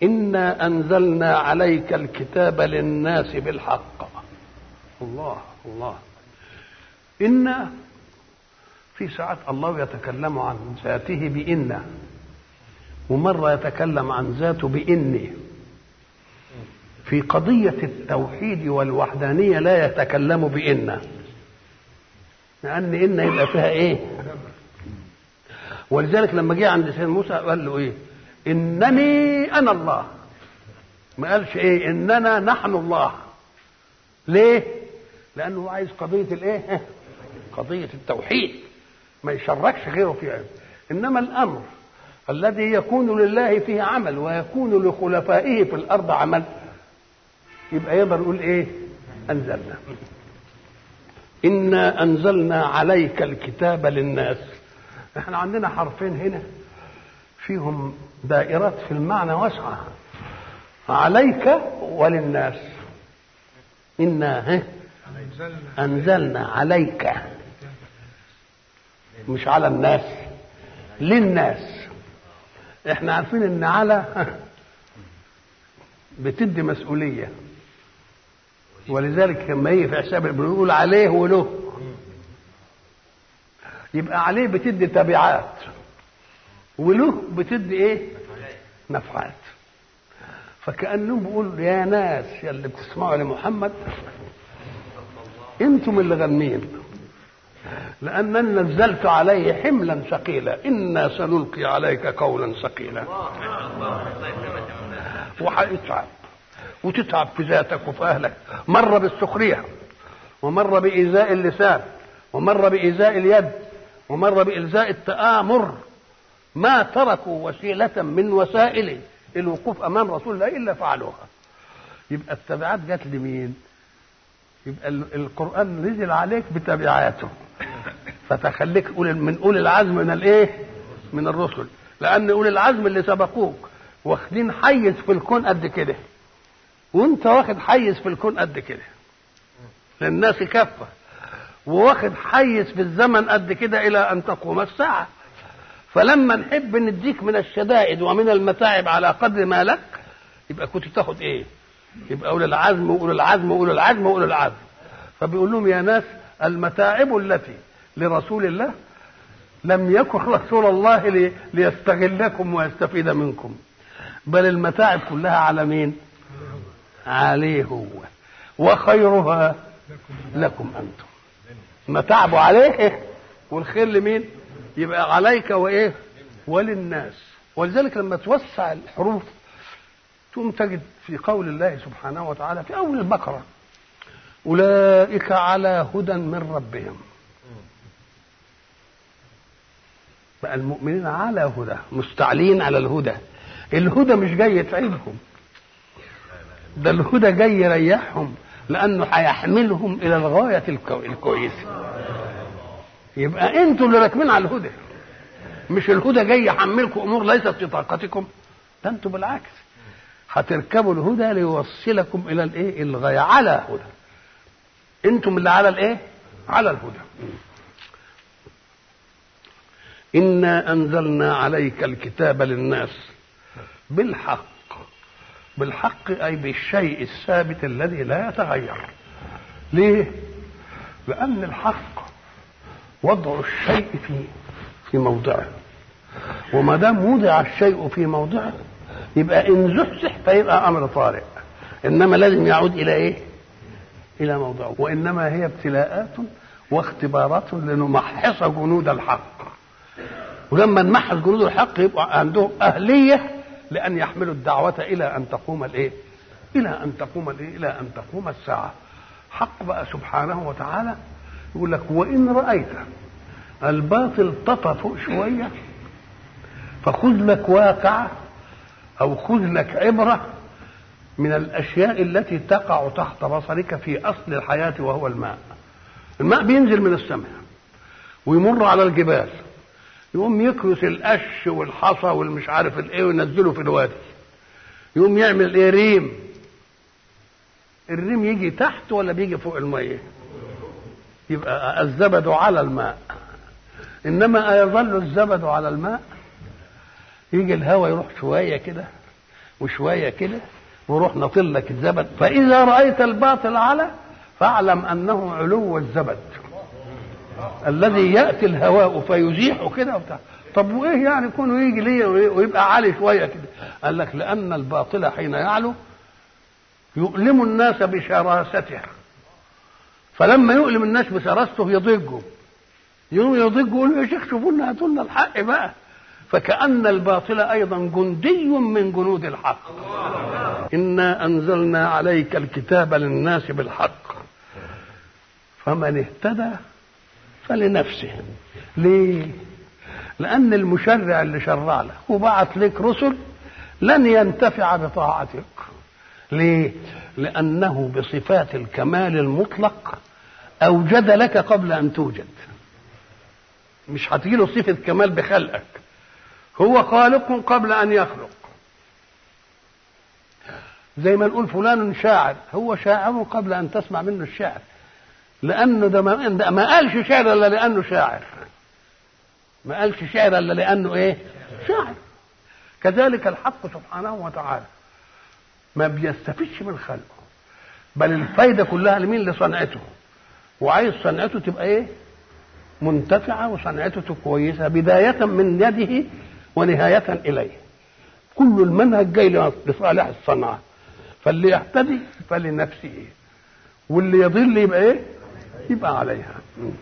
إنا أنزلنا عليك الكتاب للناس بالحق الله الله إنا في ساعات الله يتكلم عن ذاته بإنا ومرة يتكلم عن ذاته بإني في قضية التوحيد والوحدانية لا يتكلم بإنا لأن إن يبقى فيها إيه ولذلك لما جه عند سيدنا موسى قال له إيه إنني أنا الله ما قالش إيه إننا نحن الله ليه لأنه عايز قضية الإيه قضية التوحيد ما يشركش غيره فيها إنما الأمر الذي يكون لله فيه عمل ويكون لخلفائه في الأرض عمل يبقى يقدر نقول إيه أنزلنا إنا أنزلنا عليك الكتاب للناس احنا عندنا حرفين هنا فيهم دائرات في المعنى واسعة عليك وللناس إنا أنزلنا عليك مش على الناس للناس احنا عارفين ان على بتدي مسؤولية ولذلك لما يجي في حساب بنقول عليه وله يبقى عليه بتدي تبعات وله بتدي ايه نفعات فكأنهم بيقولوا يا ناس يا اللي بتسمعوا لمحمد انتم اللي غنين لأنني نزلت عليه حملا ثقيلا إنا سنلقي عليك قولا ثقيلا وهيتعب وتتعب في ذاتك وفي أهلك مرة بالسخرية ومرة بإيذاء اللسان ومرة بإيذاء اليد ومرة بإلزاء التآمر ما تركوا وسيلة من وسائل الوقوف أمام رسول الله إلا فعلوها يبقى التبعات جت لمين؟ يبقى القرآن نزل عليك بتبعاته فتخليك من أولي العزم من الإيه؟ من الرسل لأن أولي العزم اللي سبقوك واخدين حيز في الكون قد كده وأنت واخد حيز في الكون قد كده للناس كافة وواخد حيز في الزمن قد كده إلى أن تقوم الساعة فلما نحب نديك من الشدائد ومن المتاعب على قدر ما لك يبقى كنت تاخد ايه؟ يبقى اولي العزم واولي العزم واولي العزم واولي العزم فبيقول لهم يا ناس المتاعب التي لرسول الله لم يكن رسول الله لي ليستغلكم ويستفيد منكم بل المتاعب كلها على مين؟ عليه هو وخيرها لكم انتم متاعبوا عليه والخير لمين؟ يبقى عليك وايه؟ وللناس ولذلك لما توسع الحروف ثم تجد في قول الله سبحانه وتعالى في اول البقره اولئك على هدى من ربهم بقى المؤمنين على هدى مستعلين على الهدى الهدى مش جاي يتعبهم ده الهدى جاي يريحهم لانه هيحملهم الى الغايه الكو... الكويسه يبقى انتوا اللي راكبين على الهدى مش الهدى جاي يحملكم امور ليست في طاقتكم ده انتوا بالعكس هتركبوا الهدى ليوصلكم الى الايه الغايه على هدى انتم اللي على الايه على الهدى انا انزلنا عليك الكتاب للناس بالحق بالحق اي بالشيء الثابت الذي لا يتغير ليه لان الحق وضع الشيء في في موضعه وما دام وضع الشيء في موضعه يبقى ان زحزح فيبقى امر طارئ انما لازم يعود الى ايه الى موضعه وانما هي ابتلاءات واختبارات لنمحص جنود الحق ولما نمحص جنود الحق يبقى عندهم اهليه لان يحملوا الدعوه الى ان تقوم الايه الى ان تقوم الايه الى ان تقوم الساعه حق بقى سبحانه وتعالى يقول لك وان رايت الباطل طفى فوق شويه فخذ لك واقعه او خذ لك عبره من الاشياء التي تقع تحت بصرك في اصل الحياه وهو الماء الماء بينزل من السماء ويمر على الجبال يقوم يكرس القش والحصى والمش عارف الايه وينزله في الوادي يقوم يعمل ايه ريم الريم يجي تحت ولا بيجي فوق الميه يبقى الزبد على الماء انما ايظل الزبد على الماء يجي الهواء يروح شويه كده وشويه كده وروح نطل لك الزبد فاذا رايت الباطل على فاعلم انه علو الزبد الذي ياتي الهواء فيزيحه كده وبتاع طب وايه يعني يكون يجي ليه ويبقى عالي شويه كده قال لك لان الباطل حين يعلو يؤلم الناس بشراسته فلما يؤلم الناس بشراسته يضجوا يقوم يضجوا يقولوا يا شيخ شوفوا لنا هاتوا لنا الحق بقى فكأن الباطل أيضا جندي من جنود الحق إنا أنزلنا عليك الكتاب للناس بالحق فمن اهتدى فلنفسه ليه لأن المشرع اللي شرع لك وبعت لك رسل لن ينتفع بطاعتك ليه لأنه بصفات الكمال المطلق أوجد لك قبل أن توجد مش هتجيله صفة كمال بخلقك هو خالق قبل أن يخلق زي ما نقول فلان شاعر هو شاعر قبل أن تسمع منه الشعر لأنه ده ما, ده ما قالش شعر إلا لأنه شاعر ما قالش شعر إلا لأنه إيه شاعر كذلك الحق سبحانه وتعالى ما بيستفدش من خلقه بل الفايدة كلها لمين لصنعته وعايز صنعته تبقى ايه منتفعة وصنعته كويسة بداية من يده ونهاية إليه كل المنهج جاي لصالح الصنعة فاللي يهتدي فلنفسه واللي يضل يبقى ايه يبقى عليها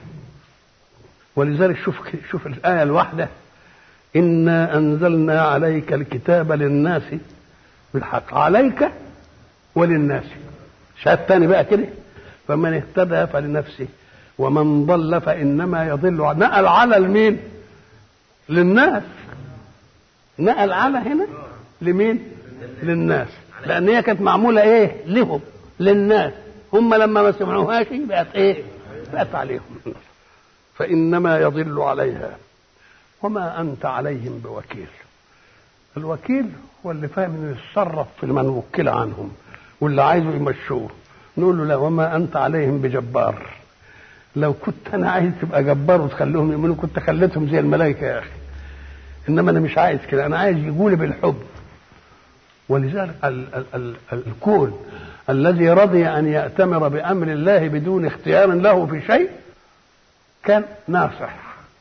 ولذلك شوف شوف الآية الواحدة إنا أنزلنا عليك الكتاب للناس بالحق عليك وللناس شاهد تاني بقى كده فمن اهتدى فلنفسه ومن ضل فإنما يضل نقل على المين للناس نقل على هنا لمين للناس لأن هي كانت معمولة إيه لهم للناس هم لما ما سمعوهاش بقت إيه بقت عليهم فإنما يضل عليها وما أنت عليهم بوكيل الوكيل هو اللي فاهم انه يتصرف في من وكل عنهم واللي عايزه يمشوه نقول له لا وما انت عليهم بجبار لو كنت انا عايز تبقى جبار وتخليهم يؤمنوا كنت خليتهم زي الملائكه يا اخي انما انا مش عايز كده انا عايز يقولي بالحب ولذلك ال ال ال الكون الذي رضي ان ياتمر بامر الله بدون اختيار له في شيء كان ناصح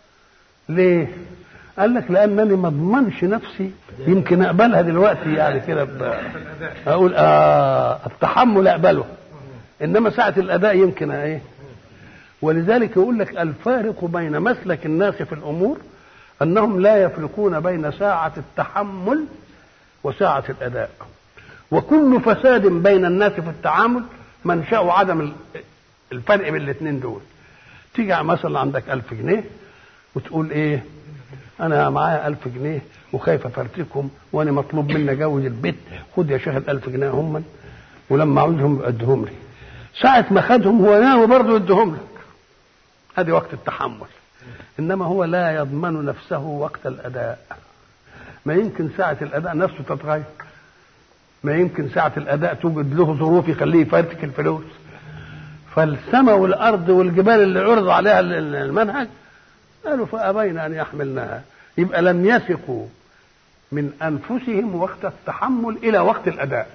ليه قال لك لانني ما اضمنش نفسي يمكن اقبلها دلوقتي يعني كده اقول آه التحمل اقبله انما ساعه الاداء يمكن ايه ولذلك يقول لك الفارق بين مسلك الناس في الامور انهم لا يفرقون بين ساعه التحمل وساعه الاداء وكل فساد بين الناس في التعامل منشأه عدم الفرق بين الاثنين دول تيجي مثلا عندك ألف جنيه وتقول ايه انا معايا ألف جنيه وخايف افرتكم وانا مطلوب مني اجوز البيت خد يا شيخ الألف جنيه هم ولما عاوزهم ادهم لي ساعة ما خدهم هو ناوي برضه يدهم لك هذه وقت التحمل انما هو لا يضمن نفسه وقت الاداء ما يمكن ساعة الاداء نفسه تتغير ما يمكن ساعة الاداء توجد له ظروف يخليه يفرتك الفلوس فالسماء والارض والجبال اللي عرض عليها المنهج قالوا فأبين أن يحملناها يبقى لم يثقوا من أنفسهم وقت التحمل إلى وقت الأداء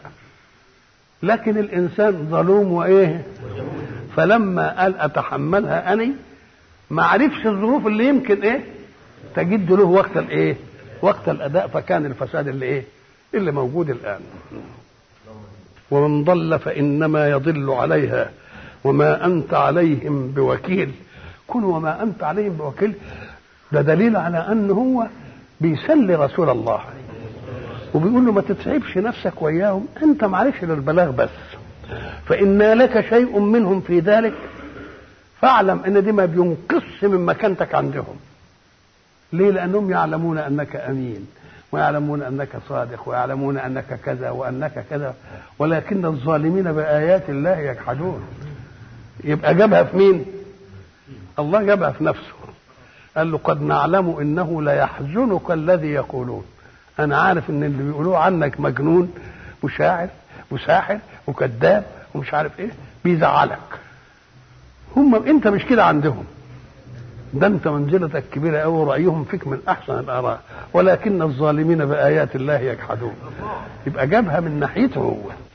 لكن الإنسان ظلوم وإيه فلما قال أتحملها أني ما عرفش الظروف اللي يمكن إيه تجد له وقت الإيه وقت الأداء فكان الفساد اللي إيه اللي موجود الآن ومن ضل فإنما يضل عليها وما أنت عليهم بوكيل كن وما انت عليهم بوكيل ده دليل على ان هو بيسلي رسول الله وبيقول له ما تتعبش نفسك وياهم انت معلش للبلاغ بس فان لك شيء منهم في ذلك فاعلم ان دي ما بينقص من مكانتك عندهم ليه لانهم يعلمون انك امين ويعلمون انك صادق ويعلمون انك كذا وانك كذا ولكن الظالمين بايات الله يجحدون يبقى جابها في مين الله جابها في نفسه قال له قد نعلم انه ليحزنك الذي يقولون انا عارف ان اللي بيقولوه عنك مجنون وشاعر وساحر وكذاب ومش عارف ايه بيزعلك هم انت مش كده عندهم ده انت منزلتك كبيره قوي رايهم فيك من احسن الاراء ولكن الظالمين بايات الله يجحدون يبقى جابها من ناحيته هو